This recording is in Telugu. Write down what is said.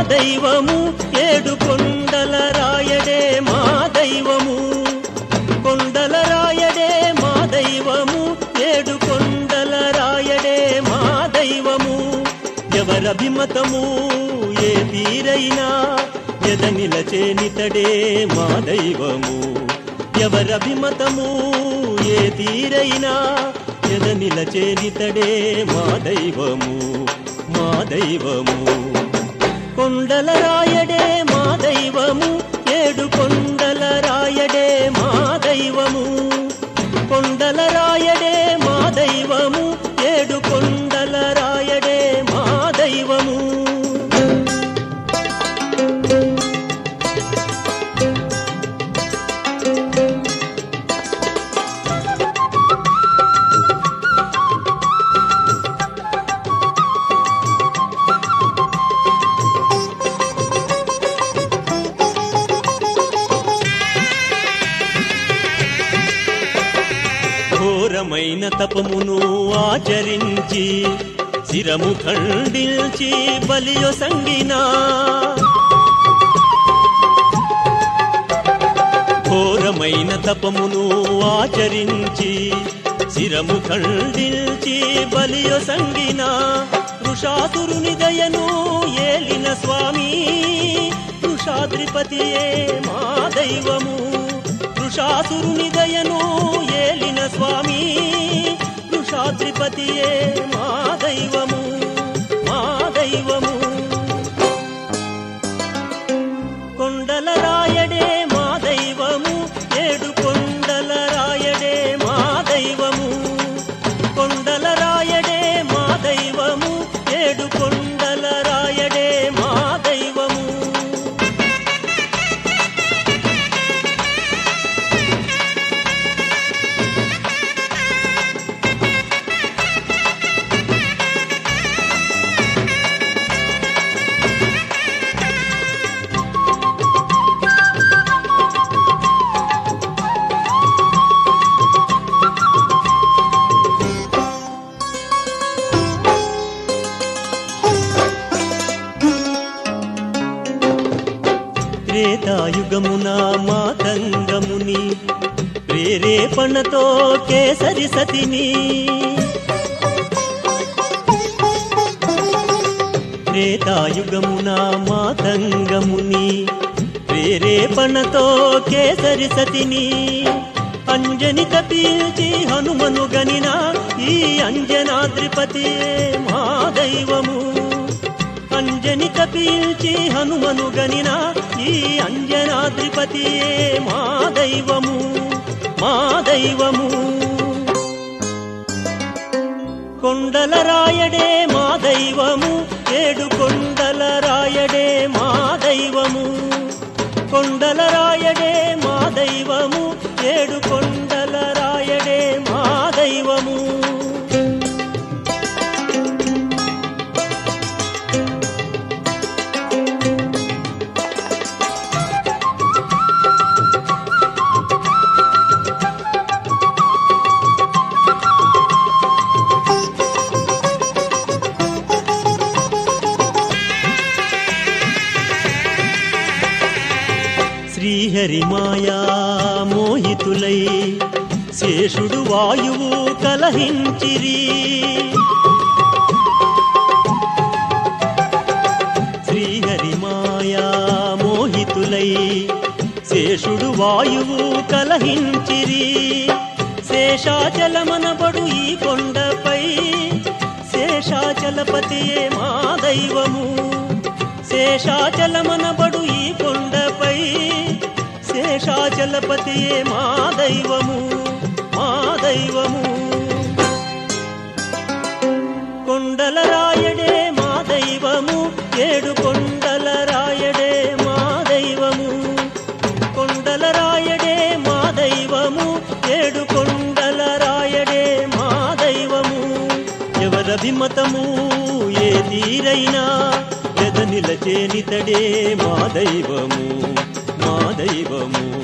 దైవము ఏడు కొండల రాయడే మా దైవము కొండల రాయడే మా దైవము ఏడు కొండల రాయడే మా దైవము ఎవరభిమతము ఏ తీరైనా ఎద నిలచేనితడే మా దైవము ఎవరభిమతము ఏ తీరైనా ఎద నిలచేనితడే మా దైవము మా దైవము కొండల రాయడే మా దైవము ఏడు కొండల రాయడే మా దైవము కొండల రాయడే మా దైవము ఏడు కొండల రాయడే మా దైవము ఘోరమైన తపమును ఆచరించి శిరము ఖండించి బలియో సంగినా ఘోరమైన తపమును ఆచరించి శిరము ఖండించి బలియో సంగినా వృషాసురుని దయను ఏలిన స్వామి వృషాద్రిపతియే మా దైవము వృషాసురుని దయను ఏలిన స్వామి వృషాద్రిపతియే మా దైవము మా దైవము కొండల రాయడే మా దైవము ఏడు కొండల రాయడే మా దైవము కొండల రాయడే మా దైవము ఏడు కొండల రాయడే మా దైవము త్రేతాయుగమున మాతంగముని ప్రేరేపణతో కేసరి సతిని త్రేతాయుగమున మాతంగముని ప్రేరేపణతో కేసరి సతిని అంజని తపీల్చి హనుమను గనిన ఈ అంజనాద్రిపతియే మా దైవము అంజని తపీల్చి హనుమను గనిన ఈ అంజనాద్రిపతియే మా దైవము మా దైవము కొండల రాయడే మా దైవము ఏడు కొండల రాయడే మా దైవము కొండల రాయడే మా దైవము ఏడు కొండల రాయడే మా దైవము శ్రీహరి మాయా మోహితులై శేషుడు వాయువు కలహించిరి శ్రీహరి మాయా మోహితులై శేషుడు వాయువు కలహించిరి శేషాచలమనబడు ఈ కొండపై శేషాచలపతియే మా దైవము శేషాచలమనబడు ఈ కొండపై శేషాచలపతియే మా దైవము మా దైవము కొండల రాయడే మా దైవము ఏడు కొండల రాయడే మా దైవము కొండల రాయడే మా దైవము ఏడు కొండల రాయడే మా దైవము ఎవరభిమతము ఏ తీరైనా ఎద నిలచేనితడే మా దైవము మా దైవము